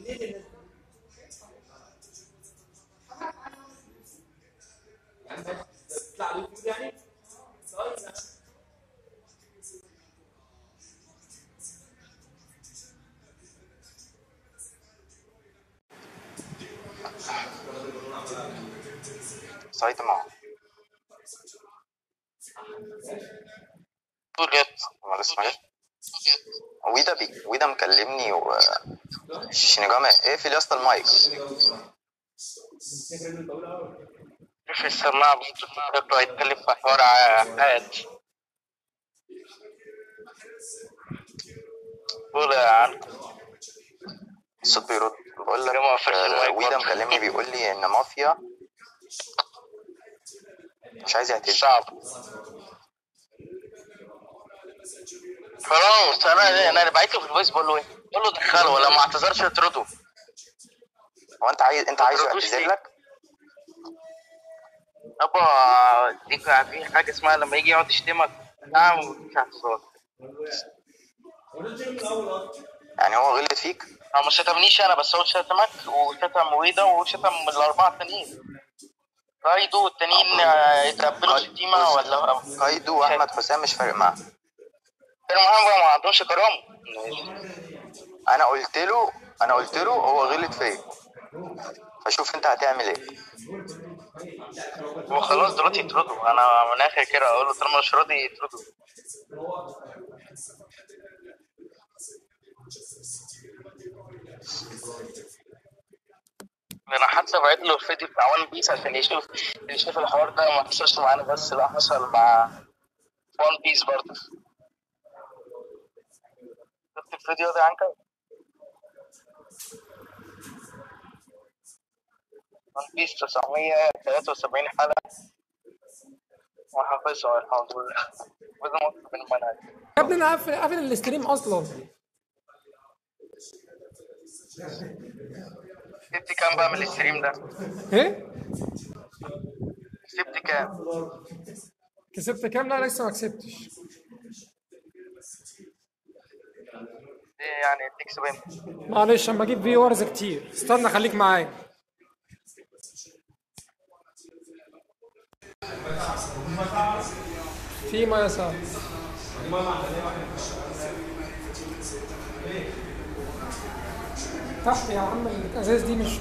سايتاما جوليت ما اسمه ويدا بي ويدا مكلمني و شينيجامي اقفل يا اسطى المايك في السماعة بيطلع يتكلم في حوار حياتي قول يا عم الصوت بيرد بقول لك ليه ما قفلتش آه، المايك ويدا برضه؟ مكلمني بيقول لي ان مافيا مش عايز يعتذر صعب خلاص انا انا بعت له في الفويس بقول له ايه؟ بقول له دخله ولا ما اعتذرش اطرده هو انت عايز انت عايزه تردوش يعتذر ليه؟ لك ابا دي في حاجه اسمها لما يجي يقعد يشتمك نعم مش اعتذار يعني هو غلط فيك هو ما شتمنيش انا بس هو شتمك وشتم ويدا وشتم الاربعه التانيين رايدو والتانيين آه، يتقبلوا شتيمه ولا قايدو واحمد حسام مش فارق معاه المهم ما عندهمش كرامه انا قلت له انا قلت له هو غلط فيا فشوف انت هتعمل ايه هو خلاص دلوقتي يطردوا انا من الاخر كده اقول له طالما مش راضي يطردوا انا حتى بعت له الفيديو بتاع وان بيس عشان يشوف يشوف الحوار ده ما حصلش معانا بس لا حصل مع وان بيس برضه شفت الفيديو ده عنك وان بيس 973 حلقة وحافظها الحمد لله بدون مطلب من المنهج يا ابني انا قافل قافل الاستريم اصلا سبت كام بقى من الاستريم ده؟ ايه سبت كام؟ كسبت كام لا لسه ما كسبتش ايه يعني تكسب امتى؟ معلش اما اجيب فيورز كتير استنى خليك معايا فيما يسار تحت يا عم الازاز دي مش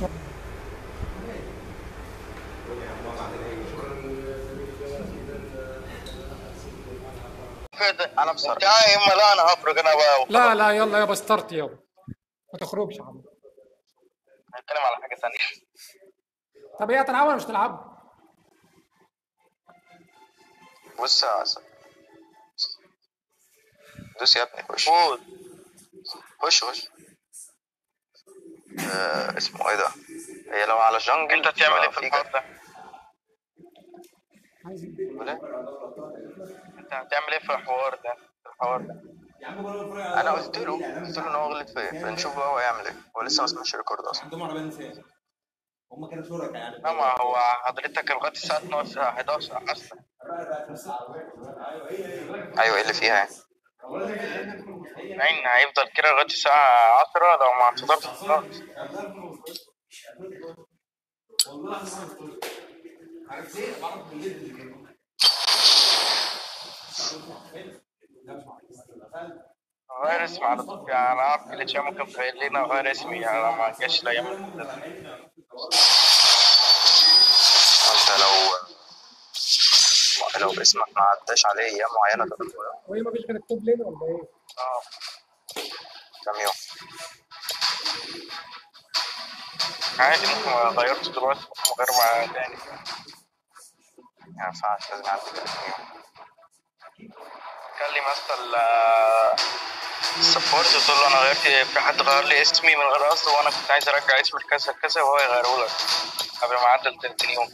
كده انا بصراحه يا اما لا انا هخرج انا بقى لا لا يلا يابا ستارت يابا ما تخرجش يا عم هنتكلم على حاجه ثانيه طب ايه هتلعبوا ولا مش هتلعبوا؟ بص يا عسل دوس يا ابني خش قول خش خش آه اسمه ايه ده هي لو على جنجل انت هتعمل ايه في ففي الحوار ده؟ بقول إيه؟ انت هتعمل ايه في الحوار ده؟ في الحوار ده انا قلت له قلت له ان هو غلط فيا فنشوف بقى هو هيعمل ايه هو لسه ما سمعش ريكورد اصلا عندهم عربيه نساء هم كانوا شركاء يعني لا ما هو حضرتك لغايه الساعه 12 11 اصلا ايوه ايه اللي فيها يعني يعني هيفضل كده لغايه الساعه 10 لو ما اعتذرتش خلاص غير اسمي على طول يعني انا اعرف كل شيء ممكن في لنا غير اسمي يعني لو ما جاش الايام انت لو لو اسمك ما عداش عليه ايام معينه تدخل وهي ما فيش غير التوب لين ولا ايه؟ اه كام يوم عادي ممكن ما غيرت دلوقتي ممكن غير مع تاني ما ينفعش لازم يعدي 30 يوم كلم اصلا السبورت وتقول له انا غيرت في حد غير لي اسمي من غير قصد وانا كنت عايز ارجع اسمي لكذا كذا وهو يغيره لك قبل ما يعدل 30 يوم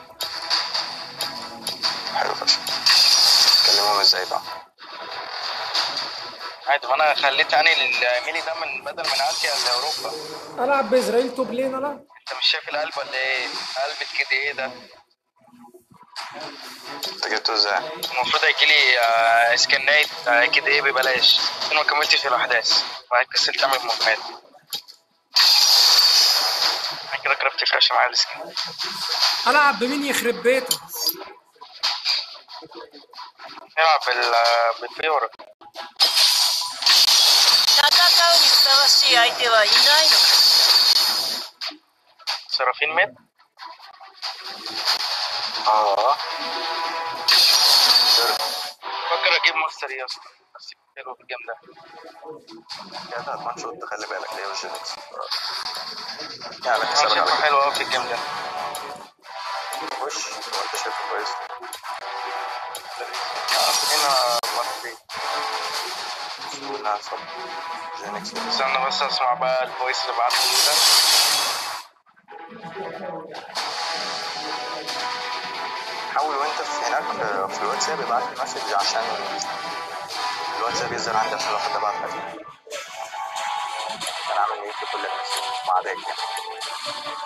حلو فشخ كلمهم ازاي بقى عادي ما انا خليت يعني الايميلي ده من بدل من اسيا لاوروبا العب باسرائيل توب لين انا انت مش شايف القلب ولا ايه؟ قلبت كده ايه ده؟ انت جبته ازاي المفروض هيجي لي آه، سكنات آه، كده ايه ببلاش انا ما كملتش الاحداث وبعد كسلت اعمل مهمات كده كرافت كراش معايا السكين العب بمين يخرب بيته نلعب بال بالفيورا 戦うにふさわしい相手はいないのか سرافين ميد اه فكر اجيب ماستر يا اسطى بس حلو في الجيم ده كده هتمان شوت خلي بالك ليه وجينكس يعني انا كسبك شايفه على حلو قوي في الجيم ده وش هو انت شايفه كويس هنا مرتين سونا صب جينكس استنى بس اسمع بقى الفويس اللي بعته لي ده حاول وانت في هناك في- في الواتساب ابعت لي مسج عشان الواتساب يظهر عندي عشان لو حد بعت لك كان عامل ايه في كل الناس ما عداك يعني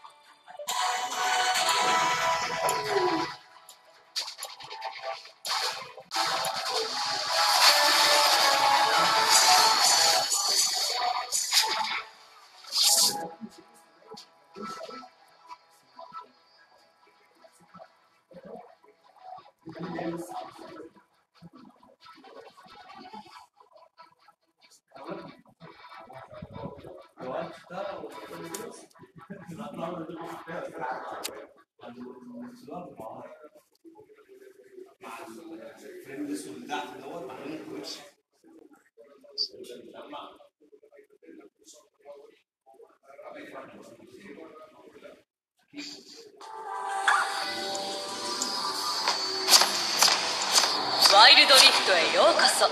ワイルドリフトへようこそ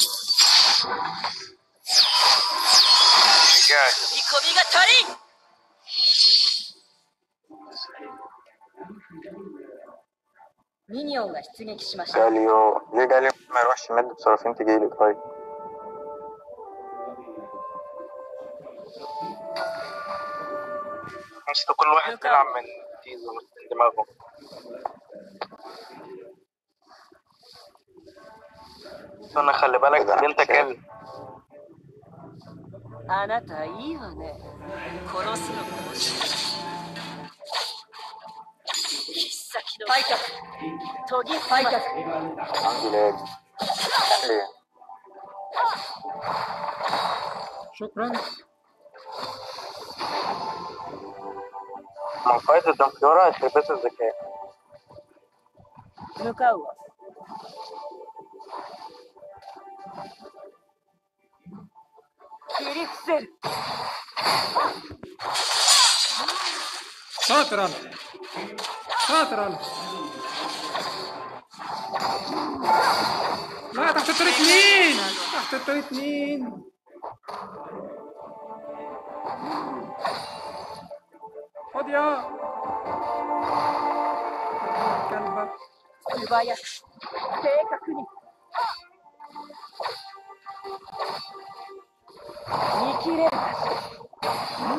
رجعت 見込みが足りん ミニオンが出撃しました جاليو ليه جاليو ما يروحش مد بصرافين تجيلي طيب بس كل واحد بيلعب من تيزو من دماغه استنى خلي بالك كده بنتك أحسن. ال あなたいいわね殺すのが面白い必殺のファイト研ぎファイト عندي لاج ليه شكرا ما فايت قدام فيورا هتلبس الذكاء 向かうわ切り伏せる شاطر انا شاطر انا لا تحت الطريق اتنين تحت الطريق اتنين خد يا كلبة 素早く正確に見切れるかしら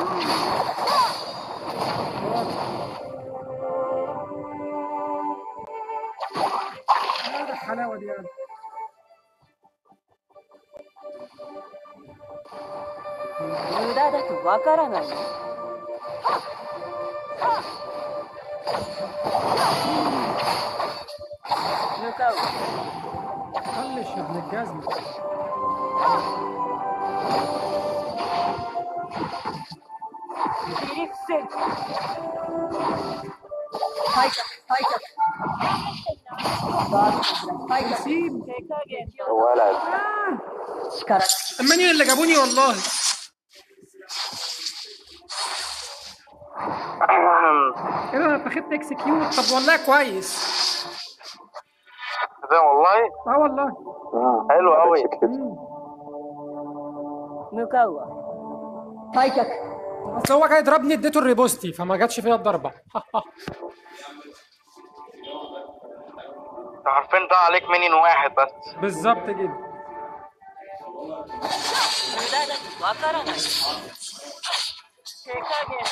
هذا الحلاوة دي يعني. 無駄だとわからないの向かうわ طلش يا ابن الجزمة 切り伏せるファイトファイトバースファイト سيب 手加減 ولد 力尽き اما مين اللي جابوني والله ايه ده انا اتخذت اكسكيوت طب والله كويس ده والله اه والله حلو قوي 向かうわ退却 بس هو جاي يضربني اديته الريبوستي فما جاتش فيها الضربه انت عارفين ده عليك منين واحد بس بالظبط كده 無駄だとわからない手加減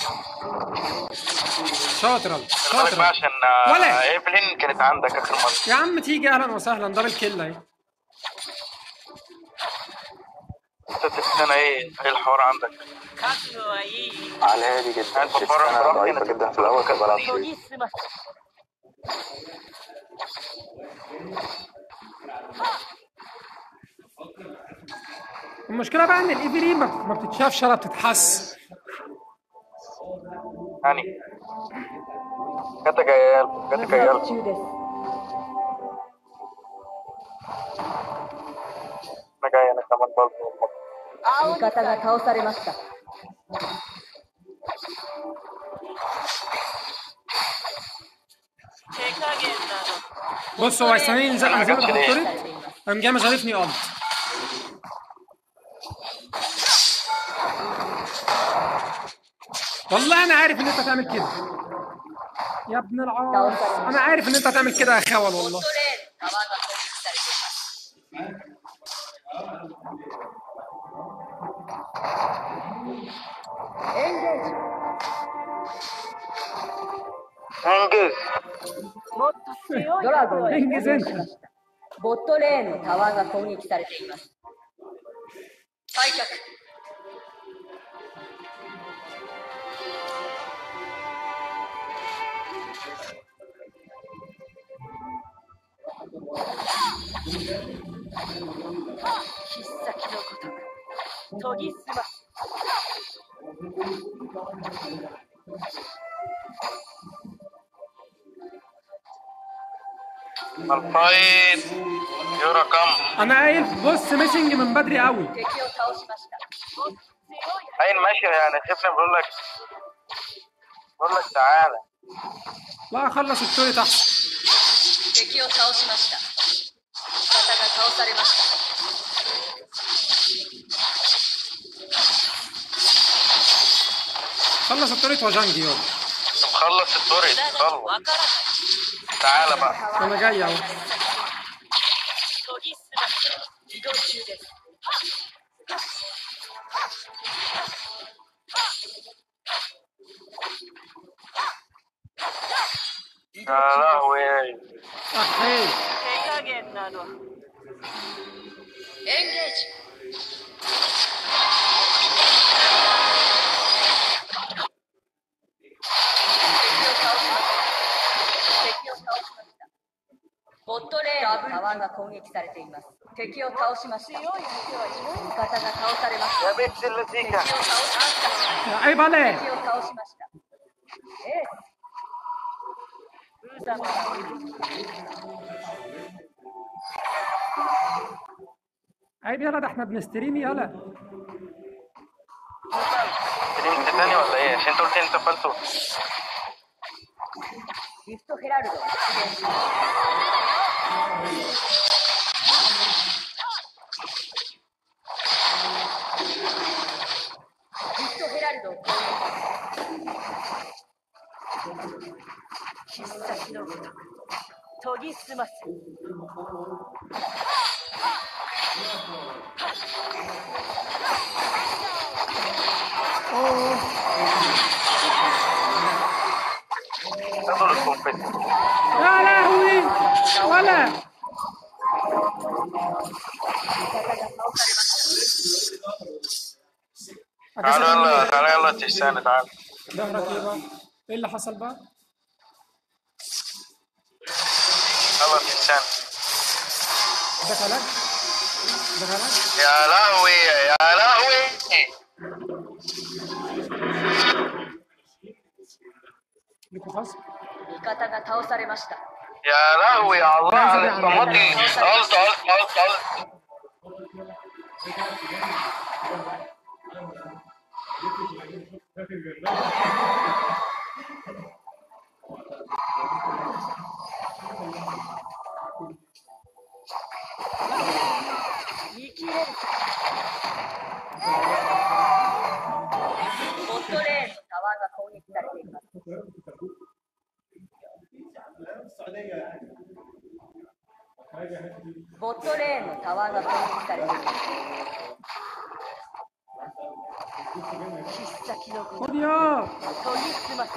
شاطر الله خلي بالك شاطر بقى الله. عشان آه، ولا. ايفلين كانت عندك اخر مره يا عم تيجي اهلا وسهلا دبل كيل اهي انت تستنى ايه ايه الحوار عندك 覚悟はいい على الهادي جدا أنت بره تستنى براحتك ضعيفة إنك جدا في الأول كنت بلعب 研 شوية ぎ澄ます المشكله بقى ان الاي في دي ما ما بتتشافش ولا بتتحس يعني جاتك عيال جاتك عيال 中です انا جاي انا كمان برضه 味方が倒されました。 بص هو هيستناني ينزل انزل تحت التوريت قام جاي مشغلفني الت والله انا عارف ان انت هتعمل كده يا ابن العاص انا عارف ان انت هتعمل كده يا خول والله タワーが攻撃されています。 انجز もっと強いドラゴンが انجز انت ボットレーンのタワーが攻撃されています。退却。 必殺のごとく研ぎ澄ます。 الفايت يورا كم انا قايل بص ميسنج من بدري قوي 敵を倒しました。 اين ماشي يعني خفنا بقول لك بقول لك تعالى لا اخلص التوريت احسن 敵を倒しました。味方が倒されました。 خلص التوريت وجانجي يلا مخلص الدوري خلص تعالى بقى انا جاي اهو 研ぎ澄ます。移動中です。 يا لهوي احي 手加減など。エンゲージ。敵を倒しました。敵を倒しました。ボットレーンのタワーが攻撃されています。敵を倒しました。味方が倒されました。 يا بنت اللذيذة 敵を倒しました。 يا عيب عليك 敵を倒しました。エース。ウーザマが عيب يلا ده احنا بنستريم يلا انت تاني ولا ايه عشان انت قلت انت فلتو リフトヘラルド出現します。リフトヘラルドを攻撃。必殺のごとく研ぎ澄ます。 تدخل الكونفيت يا لهوي ولا تعالى يلا تعالى يلا تحسان تعالى ظهرك ايه بقى؟ ايه اللي حصل بقى؟ يلا تحسان دخلك دخلك يا لهوي يا لهوي ليكوا خصم 味方が倒されました。 يا لهوي يا الله على الطماطم قلت قلت قلت قلت 見切れる。ボットレーンのタワーが攻撃されています。ボットレーンのタワーが攻撃されています。必殺のごと خد يا 研ぎ澄ます。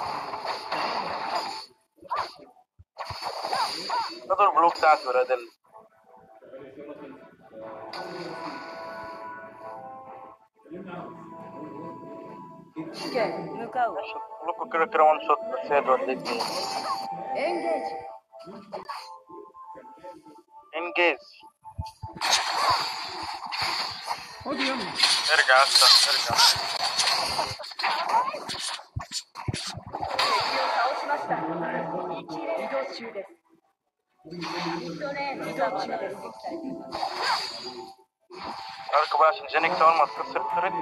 خدوا البلوك بتاعت ولاد ال 危険向かう كلكم كده كده وان شوت بس هي توديك エンゲージ انجاز خد يلا ارجع هسه ارجع 敵を倒しました移動中ですミッドレーン移動中です攻撃されています اركب بقى عشان جينكس اول ما تكسر التريد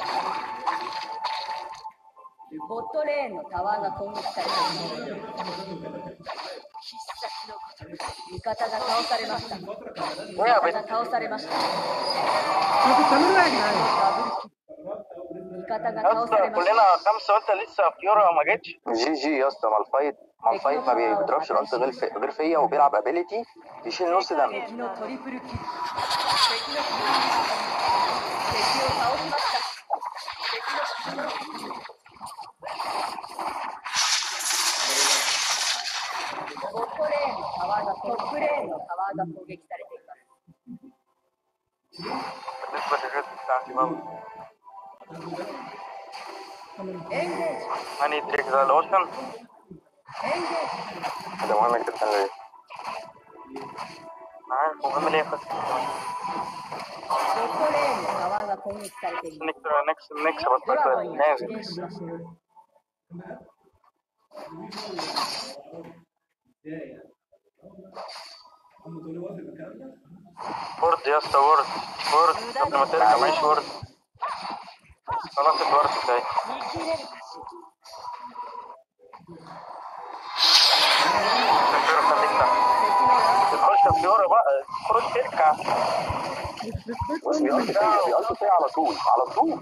ボットレーンのタワーが攻撃されています必殺のこと味方が倒されました味方が倒されました انتوا بتعملوا ايه يا جدعان؟ 味方が يا 倒さ اسطى れまし كلنا خمسه وانت لسه فيورا ما جتش جي جي يا اسطى ما الفايت ما الفايت ما بيضربش الالت غير في غير فيا وبيلعب ابيليتي يشيل نص た دمج 敵のトリプルキル敵の敵を倒しました敵のボットレーンのタワーがトップレーンのタワーが攻撃されています بالنسبه للريد بتاعتي بقى エンゲージ هاني دريك ذا الاوشن エンゲージ ده مهم جدا ليه عارف مهم ليه خد ボットレーンのタワーが攻撃されています نكس نكس نكس ド بطل ラゴンが出 نازل 現しました وورد يا اسطى وورد وورد قبل ما ترجع معيش وورد خلاص الورد بتاعي 見切れるかし الفيورا خليك تحت 敵のラン تخش الفيورا بقى خرج تركع بس بيقلط فيا بيقلط فيا على طول على طول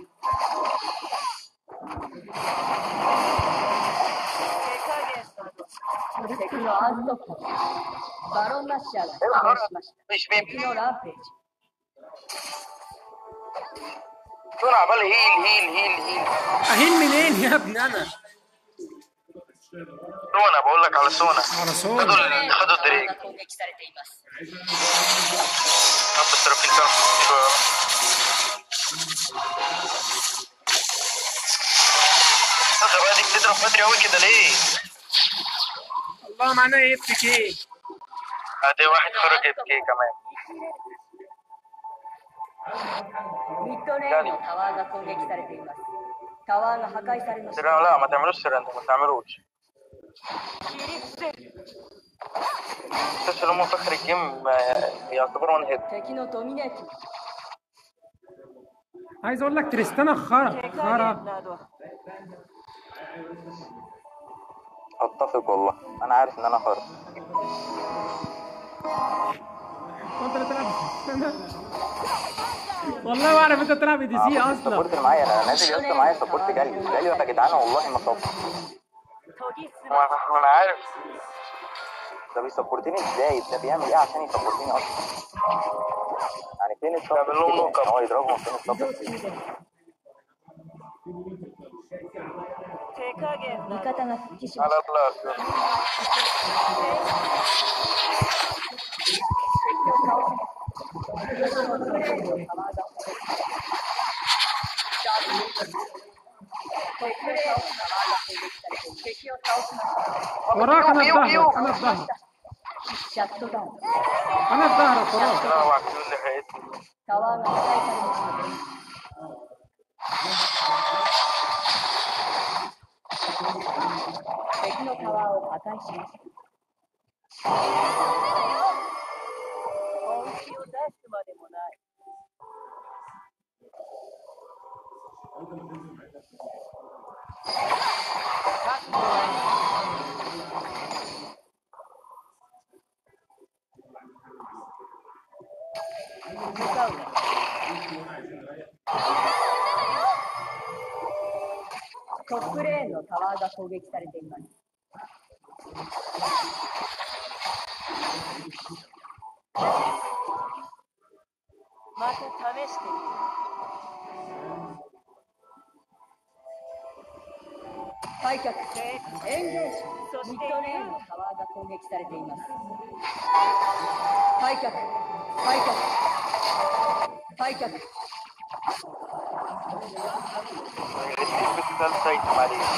敵のアンストップバロンナッシャーが出現しました مش 敵 بيبي のランページ دول عمال هيل هيل هيل هيل اهين منين يا ابني انا؟ سونا بقول لك على سونا على صوت خدوا ال- خدوا タワー دريك が攻撃されています رب الترابين كانوا هذا بقى دي بتضرب بدري قوي كده ليه؟ الله معناه ايه اف كي؟ ادي واحد خرج اف كي كمان ミッドレーンのタワーが攻撃されていますタワーが破壊されました سيران لا ما تعملوش سيرندر ما تعملوش بس اللي هم في اخر الجيم آه، يعتبروا وان هيد 敵のドミネート عايز اقول لك تريستانا خرا خرا اتفق والله انا عارف ان انا خرا وانت اللي تلعب والله ما اعرف انت بتلعب دي سي اصلا السبورت اللي معايا انا نازل يا اسطى معايا سبورت جالي جالي يا جدعان والله ما صف وانا عارف ده بيسبورتني ازاي ده بيعمل ايه عشان يسبورتني اصلا يعني فين الصف بيعمل لهم كده؟ نوك اب. إن هو يضربهم فين الصف كده؟ 味方が復帰しま على した الله 敵を倒しました وراك انا في بيو بيو ظهرك انا في ظهرك シャットダウン انا في ظهرك وراك لا اوعى تقول لي حقيقتي タワーが破壊されました敵のタワーを破壊しました本気を出すまでもない向かうねトップレーンのタワーが攻撃されています。また試してみる。開脚、エンゲージ、ミッドレーンのタワーが攻撃されています。開脚、開脚、開脚、 بتسال سايت معلش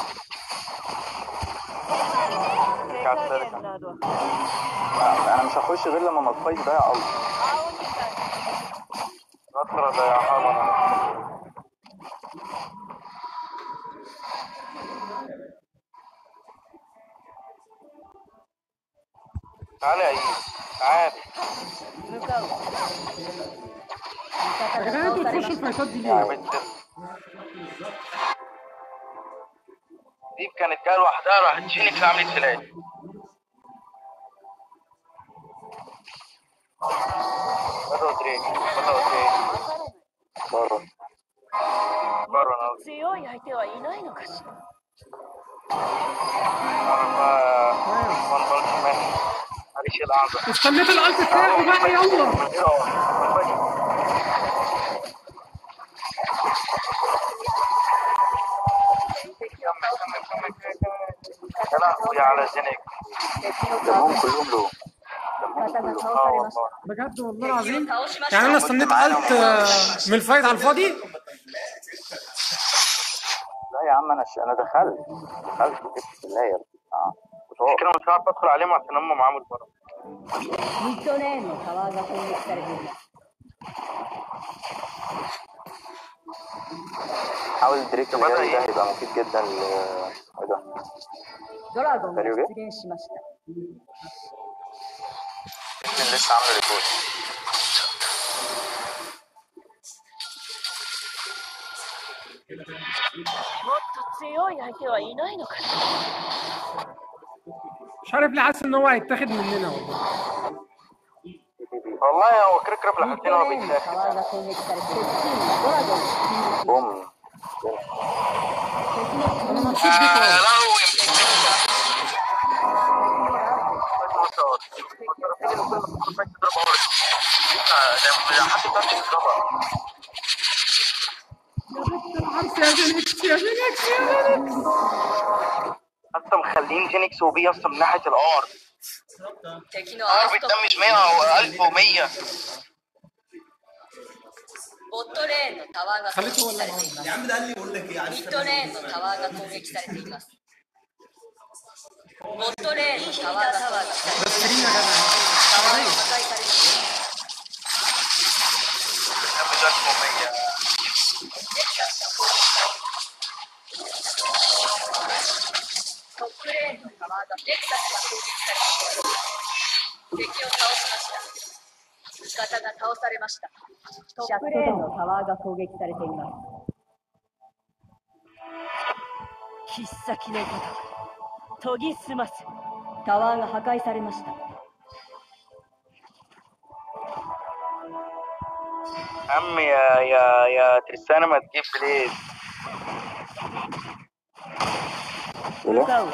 手加減など انا مش هخش غير لما مالفاي يضيع قوي 青に対 نصرة ده يا حرام تعالى يا عيد تعالى 向かう味方 يا が جدعان 倒 انتوا されま تخشوا した الفايتات دي يا ليه؟ بنت دي كانت جايه لوحدها راحت فينيكس عملت فلاش بره ودريك بره ودريك わからない بره بره انا قصدي 強い相手はいないのかしら وان بلس مان معلش الاعظم استنيت الالت بتاعه بقى يلا يا لهوي على زنك 敵の جابهم 顔 كلهم له 味方が اه 倒されました والله بجد والله العظيم 倒しました يعني انا استنيت الت آه، من الفايت على الفاضي لا يا عم انا ش... انا دخلت دخلت وجبت في اللاير اه كنت واقف. كده مش عارف ادخل عليهم عشان هم معاهم البره ミッドレーンのタワーが攻撃されています حاول دريك اللي بدأ جاي ده إيه؟ هيبقى مفيد جدا ل ايه ده ドラゴンが大丈夫出現しました لسه عامل ريبورت もっと強い相手はいないのかしら مش عارف ليه حاسس ان هو هيتاخد مننا والله والله هو كده كده في ミッ الحالتين ド هو レーンの بيتاخد タワーが攻撃されて敵チームがドラゴンを敵の بوم انا مبسوط بيك والله. عارف يا فينيكس يا فينيكس يا فينيكس اصلا مخلين فينيكس وبي اصلا من ناحيه الار 敵の ار アースト بيدمج 100 او 1100 ボットレーンのタワーが攻撃されています يا عم ده قال لي بقول لك ايه ミ عايز ッドレーンのタワーが攻撃されていますボットレーンのタワーが攻撃されています سكرين يا جدع タワーが破壊されました بيدمج 1100 トップレーンのタワーがネクサスが攻撃されました敵を倒しました味方が倒されましたトップレーンのタワーが攻撃されています切っ先のごとく研ぎ澄ますタワーが破壊されました عم يا يا يا تريستانا ما تجيب بليز 向かう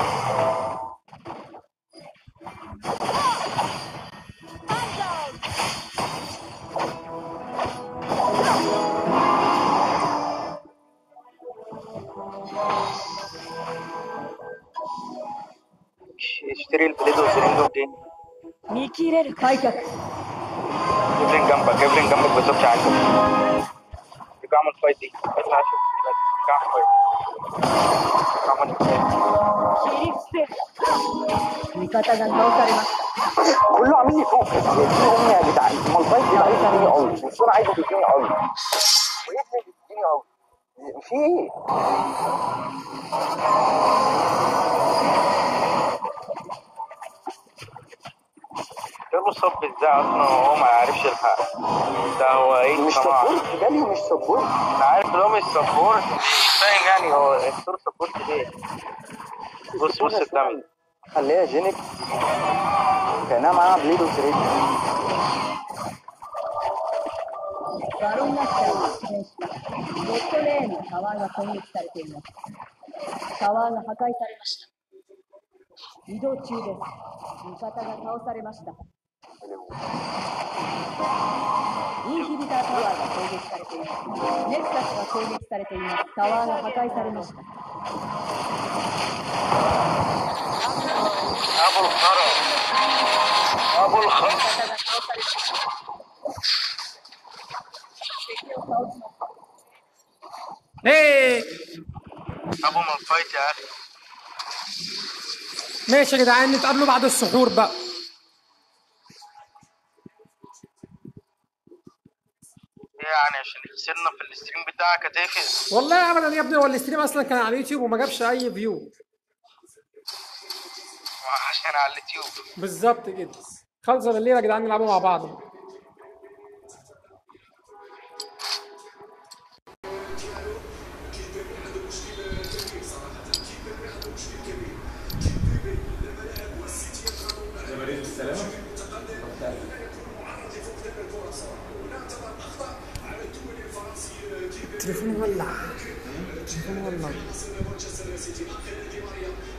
اشتري البليز وسرنجه منين 見切れる開脚 ايفلين جنبك ايفلين جنبك بالظبط عندك يبقى اعمل فايت دي فايت العشر يبقى اعمل فايت اعمل فايت 切り捨てる味方が倒されました كله عامل لي فوق يديني يا جدعان مالفايت بيبقى عايز يديني قوي بس انا عايزه تديني قوي ويفلت تديني قوي في ايه؟ جابوا صب ازاي اصلا وهو ما يعرفش الحق ده هو ايه مش طبعا سبورت جالي مش سبورت انا عارف ان هو مش سبورت مش فاهم يعني هو الدور سبورت ليه بص بص الدم خليها جينيك كانها معاها بليد وتريد バロンラッシャーが出現しましたボットレーンのタワーが攻撃されていますタワーが破壊されました移動中です味方が倒されましたインヒビタータワーが攻撃されていますネクサスが攻撃されていますタワーが破壊されました ابو الخرا ابو الخرا 味方が倒されました敵を倒しました ايه ابو من فايت يا اخي ماشي يا جدعان نتقابلوا بعد السحور بقى ايه يعني عشان خسرنا في الاستريم بتاعك هتقفل والله ابدا يا ابني هو الاستريم اصلا كان على اليوتيوب وما جابش اي فيو عشان على اليوتيوب بالظبط كده خلصوا بالليل يا جدعان نلعبوا مع بعض التليفون ولع التليفون ولع